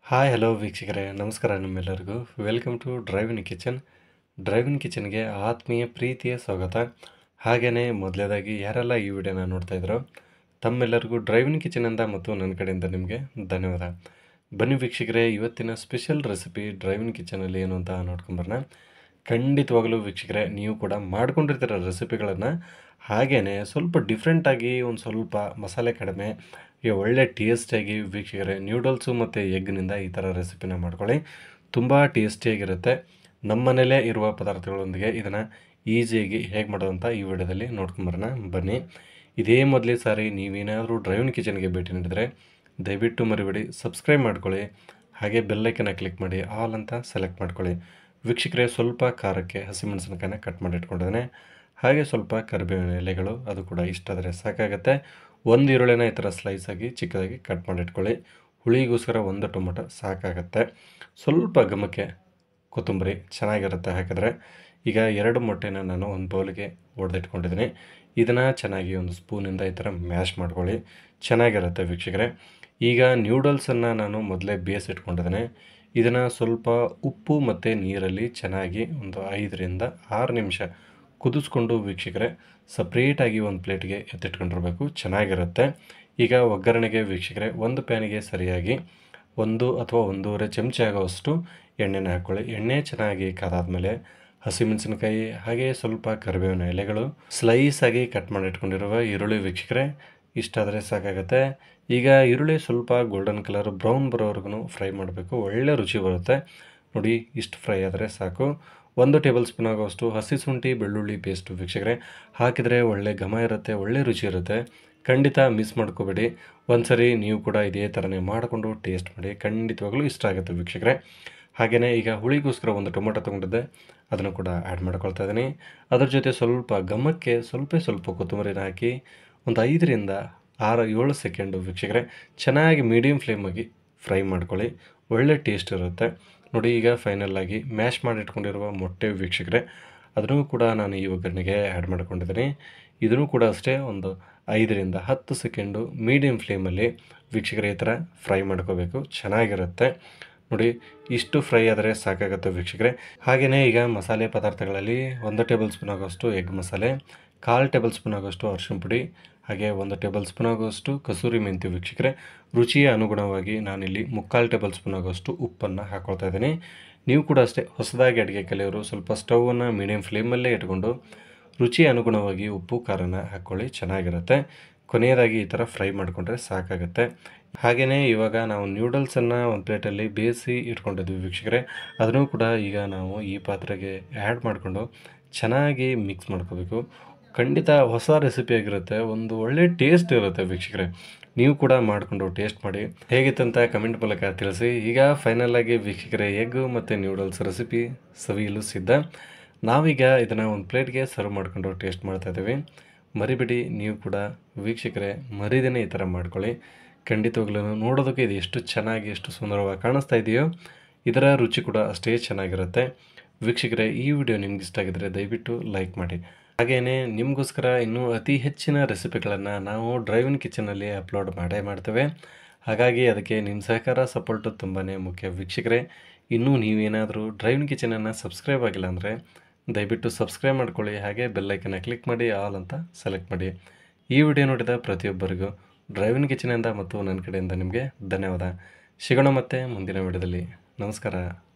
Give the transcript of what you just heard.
hi hello ವೀಕ್ಷಕರೇ ನಮಸ್ಕಾರ ನಿಮ್ಮೆಲ್ಲರಿಗೂ welcome to drive in kitchen drive in ಕಿಚನ್ಗೆ ಆತ್ಮೀಯ ಪ್ರೀತಿಯ ಸ್ವಾಗತ ಹಾಗೆಯೇ ಮೊದಲೇದಾಗಿ ಯಾರೆಲ್ಲ ಈ ವಿಡಿಯೋನ ನೋಡ್ತಾ ಇದ್ರೋ ತಮ್ಮೆಲ್ಲರಿಗೂ ಡ್ರೈವ್ ಇನ್ ಕಿಚನಿಂದ ಮತ್ತು ನನ್ನ ಕಡೆಯಿಂದ ನಿಮಗೆ ಧನ್ಯವಾದ ಬನ್ನಿ ವೀಕ್ಷಕರೇ ಇವತ್ತಿನ ಸ್ಪೆಷಲ್ ರೆಸಿಪಿ ಡ್ರೈವ್ ಇನ್ ಕಿಚನಲ್ಲಿ ಏನು ಅಂತ ನೋಡ್ಕೊಂಬರೋಣ ಖಂಡಿತವಾಗಲೂ ವೀಕ್ಷಕರೇ ನೀವು ಕೂಡ ಮಾಡ್ಕೊಂಡಿರ್ತೀರ ರೆಸಿಪಿಗಳನ್ನು ಹಾಗೆಯೇ ಸ್ವಲ್ಪ ಡಿಫ್ರೆಂಟಾಗಿ ಒಂದು ಸ್ವಲ್ಪ ಮಸಾಲೆ ಕಡಿಮೆ ಈ ಒಳ್ಳೆ ಟೇಸ್ಟಿಯಾಗಿ ವೀಕ್ಷಕರೇ ನ್ಯೂಡಲ್ಸು ಮತ್ತು ಎಗ್ನಿಂದ ಈ ಥರ ರೆಸಿಪಿನ ಮಾಡ್ಕೊಳ್ಳಿ ತುಂಬ ಟೇಸ್ಟಿಯಾಗಿರುತ್ತೆ ನಮ್ಮ ಮನೇಲೇ ಇರುವ ಪದಾರ್ಥಗಳೊಂದಿಗೆ ಇದನ್ನು ಈಸಿಯಾಗಿ ಹೇಗೆ ಮಾಡೋದು ಅಂತ ಈ ವಿಡಿಯೋದಲ್ಲಿ ನೋಡ್ಕೊಂಬರೋಣ ಬನ್ನಿ ಇದೇ ಮೊದಲೇ ಸಾರಿ ನೀವೇನಾದರೂ ಡ್ರೈವಿಂಗ್ ಕಿಚನ್ಗೆ ಭೇಟಿ ನೀಡಿದರೆ ದಯವಿಟ್ಟು ಮರಿಬೇಡಿ ಸಬ್ಸ್ಕ್ರೈಬ್ ಮಾಡ್ಕೊಳ್ಳಿ ಹಾಗೆ ಬೆಲ್ಲೈಕನ್ನ ಕ್ಲಿಕ್ ಮಾಡಿ ಆಲ್ ಅಂತ ಸೆಲೆಕ್ಟ್ ಮಾಡ್ಕೊಳ್ಳಿ ವೀಕ್ಷಕರೇ ಸ್ವಲ್ಪ ಖಾರಕ್ಕೆ ಹಸಿಮೆಣಸಿನಕಾಯಿನ ಕಟ್ ಮಾಡಿ ಇಟ್ಕೊಂಡಿದ್ದೇನೆ ಹಾಗೆ ಸ್ವಲ್ಪ ಕರಿಬೇವಿನ ಎಲೆಗಳು ಅದು ಕೂಡ ಇಷ್ಟ ಆದರೆ ಸಾಕಾಗುತ್ತೆ ಒಂದು ಈರುಳ್ಳಿನ ಈ ಥರ ಸ್ಲೈಸ್ ಆಗಿ ಚಿಕ್ಕದಾಗಿ ಕಟ್ ಮಾಡಿ ಇಟ್ಕೊಳ್ಳಿ ಹುಳಿಗೋಸ್ಕರ ಒಂದು ಟೊಮೊಟೊ ಸಾಕಾಗುತ್ತೆ ಸ್ವಲ್ಪ ಘಮಕ್ಕೆ ಕೊತ್ತಂಬರಿ ಚೆನ್ನಾಗಿರುತ್ತೆ ಹಾಕಿದ್ರೆ ಈಗ ಎರಡು ಮೊಟ್ಟೆನ ನಾನು ಒಂದು ಬೌಲಿಗೆ ಒಡೆದಿಟ್ಕೊಂಡಿದ್ದೀನಿ ಇದನ್ನು ಚೆನ್ನಾಗಿ ಒಂದು ಸ್ಪೂನಿಂದ ಈ ಥರ ಮ್ಯಾಶ್ ಮಾಡ್ಕೊಳ್ಳಿ ಚೆನ್ನಾಗಿರುತ್ತೆ ವೀಕ್ಷಕರೇ ಈಗ ನ್ಯೂಡಲ್ಸನ್ನು ನಾನು ಮೊದಲೇ ಬೇಯಿಸಿಟ್ಕೊಂಡಿದ್ದೇನೆ ಇದನ್ನು ಸ್ವಲ್ಪ ಉಪ್ಪು ಮತ್ತು ನೀರಲ್ಲಿ ಚೆನ್ನಾಗಿ ಒಂದು ಐದರಿಂದ ಆರು ನಿಮಿಷ ಕುದಿಸ್ಕೊಂಡು ವೀಕ್ಷಕರೇ ಸಪ್ರೇಟಾಗಿ ಒಂದು ಪ್ಲೇಟ್ಗೆ ಎತ್ತಿಟ್ಕೊಂಡಿರ್ಬೇಕು ಚೆನ್ನಾಗಿರುತ್ತೆ ಈಗ ಒಗ್ಗರಣೆಗೆ ವೀಕ್ಷಕರೇ ಒಂದು ಪ್ಯಾನಿಗೆ ಸರಿಯಾಗಿ ಒಂದು ಅಥವಾ ಒಂದೂವರೆ ಚಮಚ ಆಗೋವಷ್ಟು ಎಣ್ಣೆನ ಹಾಕ್ಕೊಳ್ಳಿ ಎಣ್ಣೆ ಚೆನ್ನಾಗಿ ಕಾದಾದ್ಮೇಲೆ ಹಸಿಮೆಣಸಿನಕಾಯಿ ಹಾಗೆ ಸ್ವಲ್ಪ ಕರಿಬೇವಿನ ಎಲೆಗಳು ಸ್ಲೈಸ್ ಆಗಿ ಕಟ್ ಮಾಡಿ ಇಟ್ಕೊಂಡಿರುವ ಈರುಳ್ಳಿ ವೀಕ್ಷಕರೇ ಇಷ್ಟಾದರೆ ಸಾಕಾಗುತ್ತೆ ಈಗ ಈರುಳ್ಳಿ ಸ್ವಲ್ಪ ಗೋಲ್ಡನ್ ಕಲರ್ ಬ್ರೌನ್ ಬರೋವರೆಗೂ ಫ್ರೈ ಮಾಡಬೇಕು ಒಳ್ಳೆ ರುಚಿ ಬರುತ್ತೆ ನೋಡಿ ಇಷ್ಟು ಫ್ರೈ ಆದರೆ ಸಾಕು ಒಂದು ಟೇಬಲ್ ಸ್ಪೂನ್ ಆಗೋಷ್ಟು ಹಸಿ ಶುಂಠಿ ಬೆಳ್ಳುಳ್ಳಿ ಪೇಸ್ಟು ವೀಕ್ಷಕರೇ ಹಾಕಿದರೆ ಒಳ್ಳೆ ಘಮ ಇರುತ್ತೆ ಒಳ್ಳೆ ರುಚಿ ಇರುತ್ತೆ ಖಂಡಿತ ಮಿಸ್ ಮಾಡ್ಕೋಬೇಡಿ ಒಂದ್ಸರಿ ನೀವು ಕೂಡ ಇದೇ ಥರನೇ ಮಾಡಿಕೊಂಡು ಟೇಸ್ಟ್ ಮಾಡಿ ಖಂಡಿತವಾಗ್ಲೂ ಇಷ್ಟ ಆಗುತ್ತೆ ವೀಕ್ಷಕರೇ ಹಾಗೆಯೇ ಈಗ ಹುಳಿಗೋಸ್ಕರ ಒಂದು ಟೊಮೊಟೊ ತೊಗೊಂಡಿದ್ದೆ ಅದನ್ನು ಕೂಡ ಆ್ಯಡ್ ಮಾಡ್ಕೊಳ್ತಾ ಇದ್ದೀನಿ ಅದ್ರ ಜೊತೆ ಸ್ವಲ್ಪ ಘಮಕ್ಕೆ ಸ್ವಲ್ಪ ಸ್ವಲ್ಪ ಕೊತ್ತಂಬರಿನ ಹಾಕಿ ಒಂದು ಐದರಿಂದ ಆರು ಏಳು ಸೆಕೆಂಡು ವೀಕ್ಷಕರೇ ಚೆನ್ನಾಗಿ ಮೀಡಿಯಮ್ ಫ್ಲೇಮಾಗಿ ಫ್ರೈ ಮಾಡ್ಕೊಳ್ಳಿ ಒಳ್ಳೆ ಟೇಸ್ಟ್ ಇರುತ್ತೆ ನೋಡಿ ಈಗ ಫೈನಲ್ಲಾಗಿ ಮ್ಯಾಶ್ ಮಾಡಿ ಇಟ್ಕೊಂಡಿರುವ ಮೊಟ್ಟೆ ವೀಕ್ಷಕರೇ ಅದನ್ನು ಕೂಡ ನಾನು ಈ ಒಗ್ಗರಣೆಗೆ ಆ್ಯಡ್ ಮಾಡ್ಕೊಂಡಿದ್ದೀನಿ ಇದನ್ನು ಕೂಡ ಅಷ್ಟೇ ಒಂದು ಐದರಿಂದ ಹತ್ತು ಸೆಕೆಂಡು ಮೀಡಿಯಮ್ ಫ್ಲೇಮಲ್ಲಿ ವೀಕ್ಷಕರೇ ಈ ಥರ ಫ್ರೈ ಮಾಡ್ಕೋಬೇಕು ಚೆನ್ನಾಗಿರುತ್ತೆ ನೋಡಿ ಇಷ್ಟು ಫ್ರೈ ಆದರೆ ಸಾಕಾಗುತ್ತೆ ವೀಕ್ಷಕರೇ ಹಾಗೆಯೇ ಈಗ ಮಸಾಲೆ ಪದಾರ್ಥಗಳಲ್ಲಿ ಒಂದು ಟೇಬಲ್ ಸ್ಪೂನ್ ಆಗೋಷ್ಟು ಎಗ್ ಮಸಾಲೆ ಕಾಲು ಟೇಬಲ್ ಸ್ಪೂನ್ ಆಗೋಷ್ಟು ಅರಿಶಿನ ಪುಡಿ ಹಾಗೆ ಒಂದು ಟೇಬಲ್ ಸ್ಪೂನ್ ಆಗೋಷ್ಟು ಕಸೂರಿ ಮೆಂತ್ಯ ವೀಕ್ಷಕರೇ ರುಚಿಯ ಅನುಗುಣವಾಗಿ ನಾನಿಲ್ಲಿ ಮುಕ್ಕಾಲು ಟೇಬಲ್ ಸ್ಪೂನ್ ಆಗೋಷ್ಟು ಉಪ್ಪನ್ನು ಹಾಕ್ಕೊಳ್ತಾ ಇದ್ದೀನಿ ನೀವು ಕೂಡ ಅಷ್ಟೇ ಹೊಸದಾಗಿ ಅಡುಗೆ ಕಲಿಯೋರು ಸ್ವಲ್ಪ ಸ್ಟವನ್ನು ಮೀಡಿಯಮ್ ಫ್ಲೇಮಲ್ಲೇ ಇಟ್ಕೊಂಡು ರುಚಿ ಅನುಗುಣವಾಗಿ ಉಪ್ಪು ಖಾರನ ಹಾಕ್ಕೊಳ್ಳಿ ಚೆನ್ನಾಗಿರುತ್ತೆ ಕೊನೆಯದಾಗಿ ಈ ಥರ ಫ್ರೈ ಮಾಡಿಕೊಂಡ್ರೆ ಸಾಕಾಗುತ್ತೆ ಹಾಗೆಯೇ ಇವಾಗ ನಾವು ನ್ಯೂಡಲ್ಸನ್ನು ಒಂದು ಪ್ಲೇಟಲ್ಲಿ ಬೇಯಿಸಿ ಇಟ್ಕೊಂಡಿದ್ವಿ ವೀಕ್ಷಕರೇ ಅದನ್ನು ಕೂಡ ಈಗ ನಾವು ಈ ಪಾತ್ರೆಗೆ ಆ್ಯಡ್ ಮಾಡಿಕೊಂಡು ಚೆನ್ನಾಗಿ ಮಿಕ್ಸ್ ಮಾಡ್ಕೋಬೇಕು ಖಂಡಿತ ಹೊಸ ರೆಸಿಪಿ ಆಗಿರುತ್ತೆ ಒಂದು ಒಳ್ಳೆ ಟೇಸ್ಟ್ ಇರುತ್ತೆ ವೀಕ್ಷಕರೇ ನೀವು ಕೂಡ ಮಾಡಿಕೊಂಡು ಟೇಸ್ಟ್ ಮಾಡಿ ಹೇಗಿತ್ತಂತ ಕಮೆಂಟ್ ಮೂಲಕ ತಿಳಿಸಿ ಈಗ ಫೈನಲಾಗಿ ವೀಕ್ಷಕರೇ ಎಗ್ ಮತ್ತು ನ್ಯೂಡಲ್ಸ್ ರೆಸಿಪಿ ಸವಿಯಲು ಸಿದ್ಧ ನಾವೀಗ ಇದನ್ನು ಒಂದು ಪ್ಲೇಟ್ಗೆ ಸರ್ವ್ ಮಾಡಿಕೊಂಡು ಟೇಸ್ಟ್ ಮಾಡ್ತಾ ಇದ್ದೀವಿ ಮರಿಬಿಡಿ ನೀವು ಕೂಡ ವೀಕ್ಷಕರೇ ಮರಿದೇನೆ ಈ ಥರ ಮಾಡ್ಕೊಳ್ಳಿ ಖಂಡಿತವಾಗ್ಲೂ ನೋಡೋದಕ್ಕೆ ಇದು ಎಷ್ಟು ಚೆನ್ನಾಗಿ ಎಷ್ಟು ಸುಂದರವಾಗಿ ಕಾಣಿಸ್ತಾ ಇದೆಯೋ ಇದರ ರುಚಿ ಕೂಡ ಅಷ್ಟೇ ಚೆನ್ನಾಗಿರುತ್ತೆ ವೀಕ್ಷಕರೇ ಈ ವಿಡಿಯೋ ನಿಮ್ಗೆ ಇಷ್ಟ ಆಗಿದ್ರೆ ದಯವಿಟ್ಟು ಲೈಕ್ ಮಾಡಿ ಹಾಗೆಯೇ ನಿಮಗೋಸ್ಕರ ಇನ್ನೂ ಅತಿ ಹೆಚ್ಚಿನ ರೆಸಿಪಿಗಳನ್ನು ನಾವು ಡ್ರೈವಿನ್ ಕಿಚನಲ್ಲಿ ಅಪ್ಲೋಡ್ ಮಾಡೇ ಮಾಡ್ತೇವೆ ಹಾಗಾಗಿ ಅದಕ್ಕೆ ನಿಮ್ಮ ಸಹಕಾರ ಸಪೋರ್ಟು ತುಂಬಾ ಮುಖ್ಯ ವೀಕ್ಷಕರೇ ಇನ್ನೂ ನೀವೇನಾದರೂ ಡ್ರೈವಿನ್ ಕಿಚನನ್ನು ಸಬ್ಸ್ಕ್ರೈಬ್ ಆಗಿಲ್ಲ ಅಂದರೆ ದಯವಿಟ್ಟು ಸಬ್ಸ್ಕ್ರೈಬ್ ಮಾಡ್ಕೊಳ್ಳಿ ಹಾಗೆ ಬೆಲ್ಲೈಕನ್ನ ಕ್ಲಿಕ್ ಮಾಡಿ ಆಲ್ ಅಂತ ಸೆಲೆಕ್ಟ್ ಮಾಡಿ ಈ ವಿಡಿಯೋ ನೋಡಿದ ಪ್ರತಿಯೊಬ್ಬರಿಗೂ ಡ್ರೈವಿನ್ ಕಿಚನಿಂದ ಮತ್ತು ನನ್ನ ಕಡೆಯಿಂದ ನಿಮಗೆ ಧನ್ಯವಾದ ಸಿಗೋಣ ಮತ್ತೆ ಮುಂದಿನ ವಿಡಿಯೋದಲ್ಲಿ ನಮಸ್ಕಾರ